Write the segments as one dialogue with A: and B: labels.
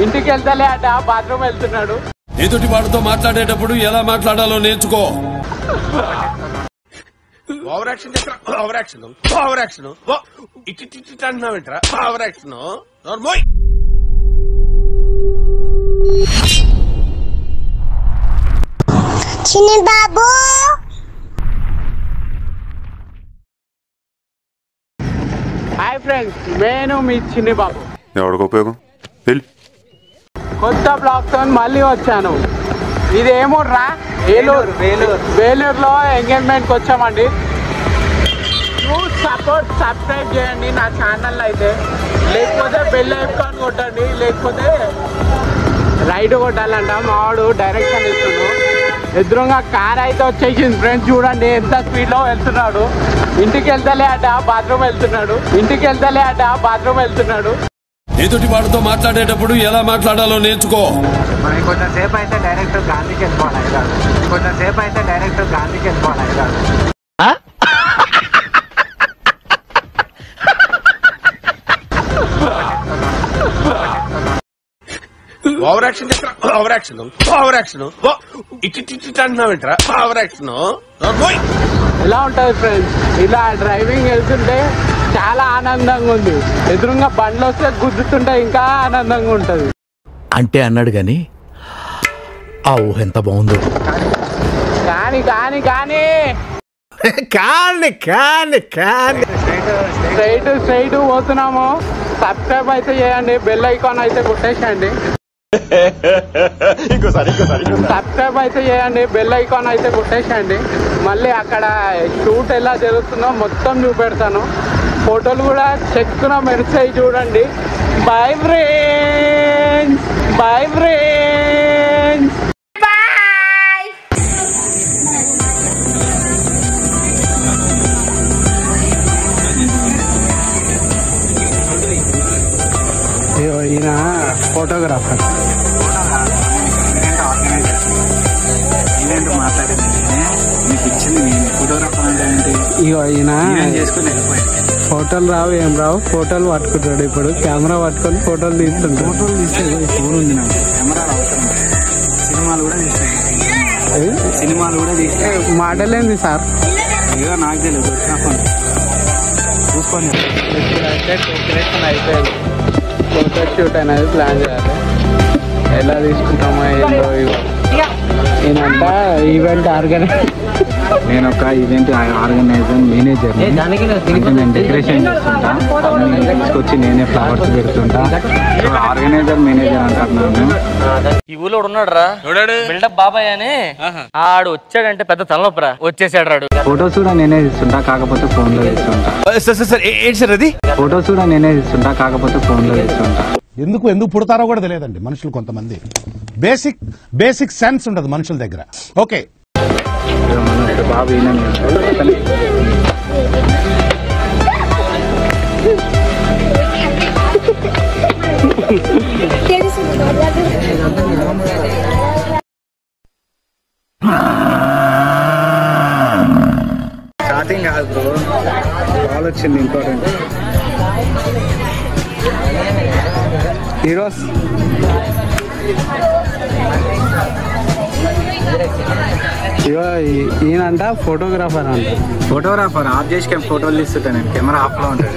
A: ఇంటికి వెళ్తలే అట బాత్రూమ్ వెళ్తున్నాడు
B: ఎదుటి వాడితో మాట్లాడేటప్పుడు ఎలా మాట్లాడాలో నేర్చుకో
C: over action over action over action ఇటు ఇటు ఇటు అంటున్నావేంట్రా ఓవర్ యాక్షన్ నోర్మోయ్
D: చిన్ని బాబు
A: హాయ్ ఫ్రెండ్స్ నేను మీ చిన్ని బాబు
E: ఎవరికి ఉపయోగం వెళ్ళి
A: కొత్త బ్లాగ్ తో మళ్ళీ వచ్చాను ఇది ఏమూర్రా ఏలూరు వేలూరు వేలూరులో ఎంగేజ్మెంట్ కి వచ్చామండి ప్లీజ్ సపోర్ట్ సబ్స్క్రైబ్ చేయండి నా ఛానల్ అయితే లేకపోతే బెల్ ఐకాన్ కొట్టండి లేకపోతే రైట్ కొట్టాలంట మావాడు డైరెక్షన్ ఇస్తున్నాడు ఎదురుగా కార్ అయితే వచ్చేసింది ఫ్రెండ్స్ చూడండి ఎంత స్పీడ్ లో వెళ్తున్నాడు ఇంటికి వెళ్తలే అట బాత్రూమ్ వెళ్తున్నాడు ఇంటికి వెళ్తలే అట బాత్రూమ్ వెళ్తున్నాడు
B: ఎదుటి వాడితో మాట్లాడేటప్పుడు ఎలా మాట్లాడాలో నేర్చుకో
F: మరి కొంచెం సేపు అయితే డైరెక్ట్ గాంధీకి వెళ్ళిపోవాలి హైదరాబాద్ కొంచెం సేపు అయితే డైరెక్ట్ గాంధీకి వెళ్ళిపోవాలి Hyderabad
C: over action over action over action ఇటు ఇటు ఇటు అంటున్నావేంట్రా ఓవర్ యాక్షన్ నోర్మోయ్
A: ఎలా ఉంటుంది ఫ్రెండ్స్ ఇలా డ్రైవింగ్ వెళ్తుంటే చాలా ఆనందంగా ఉంది ఎదురుగా బండ్లు వస్తే గుద్దుతుంటే ఇంకా ఆనందంగా ఉంటుంది
G: అంటే అన్నాడు గాని ఆ ఊహ ఎంత బాగుందో
A: కానీ కానీ కానీ
G: కాని కాని కాని
A: స్ట్రైట్ స్ట్రైట్ పోతున్నాము సబ్స్క్రైబ్ అయితే చేయండి బెల్ ఐకాన్ అయితే కొట్టేసేయండి సబ్స్క్రైబ్ అయితే చేయండి బెల్ ఐకాన్ అయితే కొట్టేసేయండి మళ్ళీ అక్కడ షూట్ ఎలా జరుగుతుందో మొత్తం చూపెడతాను ఫోటోలు కూడా చెక్కున మెరుస్తాయి చూడండి బై ఫ్రెండ్స్ బై ఫ్రెండ్స్ ఇగో ఈయన ఫోటోగ్రాఫర్
F: ఈవెంట్ మాట్లాడింది నేనే మీకు ఇచ్చింది నేను ఫోటోగ్రాఫర్ అంటే ఏంటి
A: ఇగో ఈయన
F: నేను చేసుకుని వెళ్ళిపోయాను
A: ఫోటోలు రావు ఏం రావు ఫోటోలు పట్టుకుంటాడు ఇప్పుడు కెమెరా పట్టుకొని ఫోటోలు తీస్తుంటాడు
F: ఫోటోలు తీస్తే ఫోన్ ఉంది నాకు కెమెరా అవసరం లేదు. సినిమాలు కూడా తీస్తాయి సినిమాలు కూడా తీస్తాయి
A: మాటలేంది సార్
F: ఇక నాకు తెలియదు వచ్చిన ఫోన్ చూసుకోండి
A: ఇప్పుడైతే డెకరేషన్ అయిపోయింది ఫోటో షూట్ అనేది ప్లాన్ చేయాలి ఎలా తీసుకుంటామో ఏంటో ఇగో ఈయనంట ఈవెంట్ ఆర్గనైజ్
F: నేను ఒక ఈవెంట్ ఆర్గనైజర్ మేనేజర్ నేను డెకరేషన్ చేస్తుంటా వాళ్ళని తీసుకొచ్చి నేనే ఫ్లవర్స్ పెడుతుంటా సో ఆర్గనైజర్ మేనేజర్ అంటారు నన్ను
H: ఈ ఊళ్ళో ఉన్నాడు రా బిల్డప్ బాబాయ్ అని ఆడు వచ్చాడంటే పెద్ద తలనొప్పరా వచ్చేసాడు రాడు
F: ఫొటోస్ కూడా నేనే తీస్తుంటా కాకపోతే ఫోన్ లో తీస్తుంటా
G: సార్ సార్ సార్ ఏంటి సార్ అది
F: ఫొటోస్ కూడా నేనే తీస్తుంటా కాకపోతే ఫోన్ లో తీస్తుంటా
I: ఎందుకు ఎందుకు పుడతారో కూడా తెలియదండి మనుషులు కొంతమంది బేసిక్ బేసిక్ సెన్స్ ఉండదు మనుషుల దగ్గర ఓకే
F: ఇక మన ఒక బాబు ఈయన నేను. అతనే. స్టార్టింగ్ కాదు బ్రో కాల్ వచ్చింది ఇంపార్టెంట్
A: హీరోస్ ఇగో ఈ- ఈయనంట ఫోటోగ్రాఫర్ అంట
F: ఫోటోగ్రాఫర్ ఆఫ్ చేసి ఫోటోలు తీస్తుంటా నేను కెమెరా ఆఫ్ లో ఉంటుంది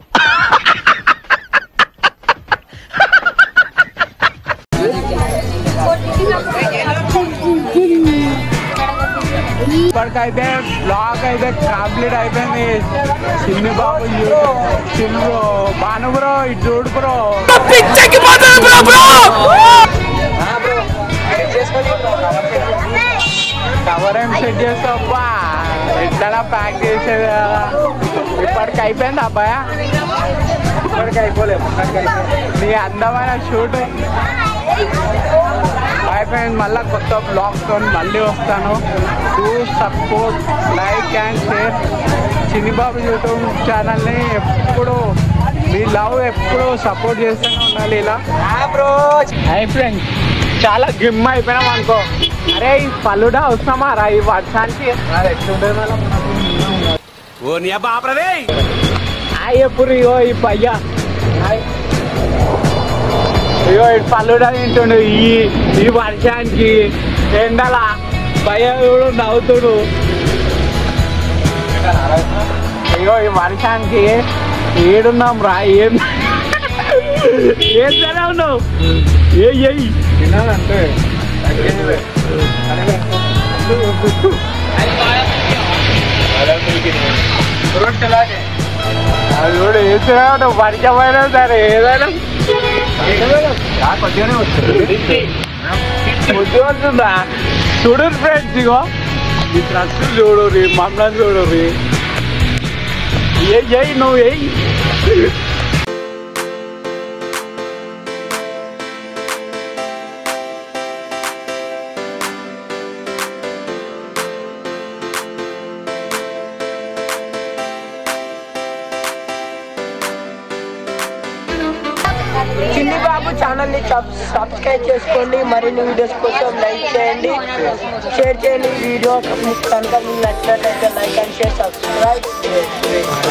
A: ఇప్పటికైతే బ్లాగ్ అయితే కంప్లీట్ అయిపోయింది చిన్ని బాబు చిన్ను భాను బ్రో ఇటు చూడు బ్రో కవర్ ఏం సెట్ చేస్తావా ఎట్లా ప్యాక్ చేసేది కదా ఇప్పటికి అయిపోయింది అబ్బాయా ఇప్పటికి అయిపోలేదు నీ అందమైన షూట్ అయిపోయింది మళ్ళీ కొత్త బ్లాగ్తో మళ్ళీ వస్తాను to support like and share Chinnibabu YouTube ఛానల్ని ఎప్పుడు మీ లవ్ ఎప్పుడు సపోర్ట్ చేస్తూనే ఉండాలి ఇలా హై ఫ్రెండ్స్ చాలా గిమ్ అయిపోయినాం అనుకో అరే ఈ పల్లుడా వస్తామా రా ఈ వర్షానికి అది ఎట్లుండే
C: ఓ నీ అబ్బా ఆపరదే
A: హాయ్ ఎప్పుడు ఇగో ఈ పయ్య హాయ్ అయ్యో ఇటు పల్లుడా తింటుండు ఈ ఈ వర్షానికి ఎండల భయడు నవ్వుతుడు అయ్యో ఈ వర్షానికి ఏడున్నాం రా ఏం ఏం సరే ఉన్నావు ఏ ఏయ్ తినాలంటే అది కూడా వేసినా పరిచయమైనా సరే ఏదైనా బుద్ధి వస్తుందా చూడు ఫ్రెండ్స్ ఇగో ఈ డ్రస్ చూడు రీ మమ్మల్ని చూడు రీ ఏ ఏయ్ నువ్వు ఏయ్
D: చిన్ని బాబు ఛానల్ ని సబ్స్క్రైబ్ చేసుకోండి మరిన్ని వీడియోస్ కోసం లైక్ చేయండి షేర్ చేయండి వీడియో కనుక మీకు నచ్చినట్లయితే లైక్ అండ్ షేర్ సబ్స్క్రైబ్ చేయండి